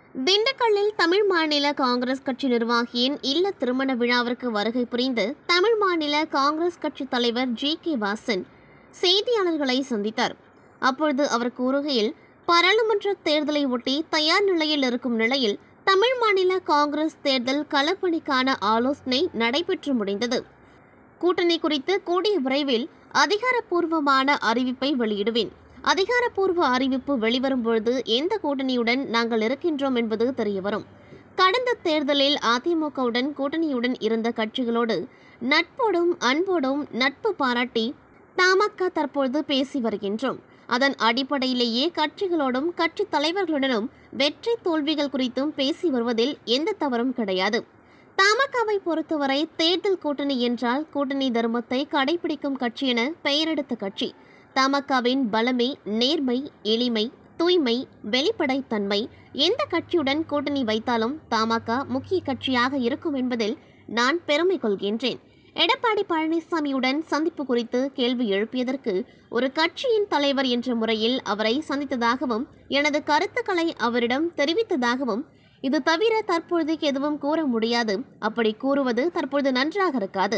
திண்டுக்கல்லில் தமிழ் மாநில காங்கிரஸ் கட்சி நிர்வாகியின் இல்ல திருமண விழாவிற்கு வருகை புரிந்து தமிழ் மாநில காங்கிரஸ் கட்சி தலைவர் ஜி கே வாசன் செய்தியாளர்களை சந்தித்தார் அப்பொழுது அவர் கூறுகையில் பாராளுமன்ற தேர்தலை ஒட்டி தயார் நிலையில் இருக்கும் நிலையில் தமிழ் மாநில காங்கிரஸ் தேர்தல் களப்பணிக்கான ஆலோசனை நடைபெற்று முடிந்தது கூட்டணி குறித்து கூடிய விரைவில் அதிகாரப்பூர்வமான அறிவிப்பை வெளியிடுவேன் அதிகாரப்பூர்வ அறிவிப்பு வெளிவரும் பொழுது எந்த கூட்டணியுடன் நாங்கள் இருக்கின்றோம் என்பது தெரியவரும் கடந்த தேர்தலில் அதிமுகவுடன் கூட்டணியுடன் இருந்த கட்சிகளோடு நட்போடும் அன்போடும் நட்பு பாராட்டி தமாக தற்பொழுது பேசி வருகின்றோம் அதன் அடிப்படையிலேயே கட்சிகளோடும் கட்சி தலைவர்களுடனும் வெற்றி தோல்விகள் குறித்தும் பேசி வருவதில் எந்த தவறும் கிடையாது தமகவை பொறுத்தவரை தேர்தல் கூட்டணி என்றால் கூட்டணி தர்மத்தை கடைபிடிக்கும் கட்சி என பெயரெடுத்த கட்சி தமகவின் பலமே நேர்மை எளிமை தூய்மை வெளிப்படைத்தன்மை எந்த கட்சியுடன் கூட்டணி வைத்தாலும் தமாக முக்கிய கட்சியாக இருக்கும் என்பதில் நான் பெருமை கொள்கின்றேன் எடப்பாடி பழனிசாமியுடன் சந்திப்பு குறித்து கேள்வி எழுப்பியதற்கு ஒரு கட்சியின் தலைவர் என்ற முறையில் அவரை சந்தித்ததாகவும் எனது கருத்துக்களை அவரிடம் தெரிவித்ததாகவும் இது தவிர தற்பொழுதைக்கு எதுவும் கூற முடியாது அப்படி கூறுவது தற்பொழுது நன்றாக இருக்காது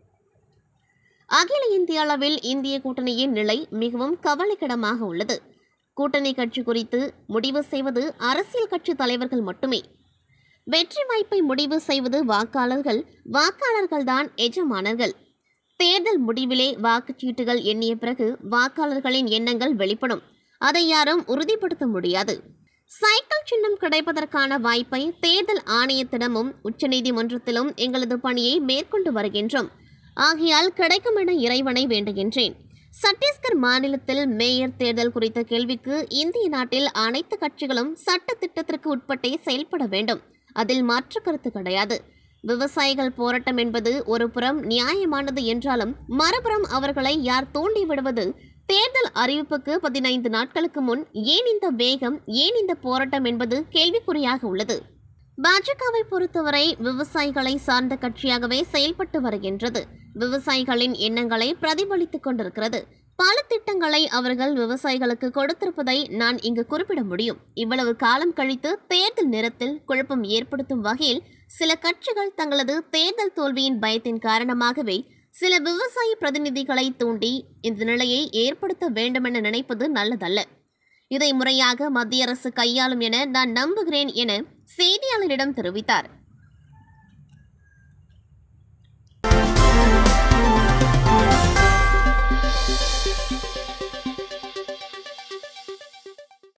அகில இந்திய அளவில் இந்திய கூட்டணியின் நிலை மிகவும் கவலைக்கிடமாக உள்ளது கூட்டணி கட்சி குறித்து முடிவு செய்வது அரசியல் கட்சி தலைவர்கள் மட்டுமே வெற்றி வாய்ப்பை முடிவு செய்வது வாக்காளர்கள் வாக்காளர்கள்தான் எஜமானர்கள் தேர்தல் முடிவிலே வாக்குச்சீட்டுகள் எண்ணிய பிறகு வாக்காளர்களின் எண்ணங்கள் வெளிப்படும் அதை யாரும் உறுதிப்படுத்த முடியாது சைக்கிள் சின்னம் கிடைப்பதற்கான வாய்ப்பை தேர்தல் ஆணையத்திடமும் உச்சநீதிமன்றத்திலும் எங்களது பணியை மேற்கொண்டு வருகின்றோம் ஆகையால் கிடைக்கும் என இறைவனை வேண்டுகின்றேன் சத்தீஸ்கர் மாநிலத்தில் மேயர் தேர்தல் குறித்த கேள்விக்கு இந்திய நாட்டில் அனைத்து கட்சிகளும் சட்ட திட்டத்திற்கு உட்பட்டே செயல்பட வேண்டும் அதில் மாற்று கருத்து கிடையாது விவசாயிகள் போராட்டம் என்பது ஒரு புறம் நியாயமானது என்றாலும் மறுபுறம் அவர்களை யார் தூண்டி விடுவது தேர்தல் அறிவிப்புக்கு பதினைந்து நாட்களுக்கு முன் ஏன் இந்த வேகம் ஏன் இந்த போராட்டம் என்பது கேள்விக்குறியாக உள்ளது பாஜகவை பொறுத்தவரை விவசாயிகளை சார்ந்த கட்சியாகவே செயல்பட்டு வருகின்றது விவசாயிகளின் எண்ணங்களை பிரதிபலித்துக் கொண்டிருக்கிறது பல திட்டங்களை அவர்கள் விவசாயிகளுக்கு கொடுத்திருப்பதை நான் இங்கு குறிப்பிட முடியும் இவ்வளவு காலம் கழித்து தேர்தல் நேரத்தில் குழப்பம் ஏற்படுத்தும் வகையில் சில கட்சிகள் தங்களது தேர்தல் தோல்வியின் பயத்தின் காரணமாகவே சில விவசாய பிரதிநிதிகளை தூண்டி இந்த நிலையை ஏற்படுத்த வேண்டுமென நினைப்பது நல்லதல்ல இதை முறையாக மத்திய அரசு கையாளும் என நான் நம்புகிறேன் என செய்தியாளரிடம் தெரிவித்தார்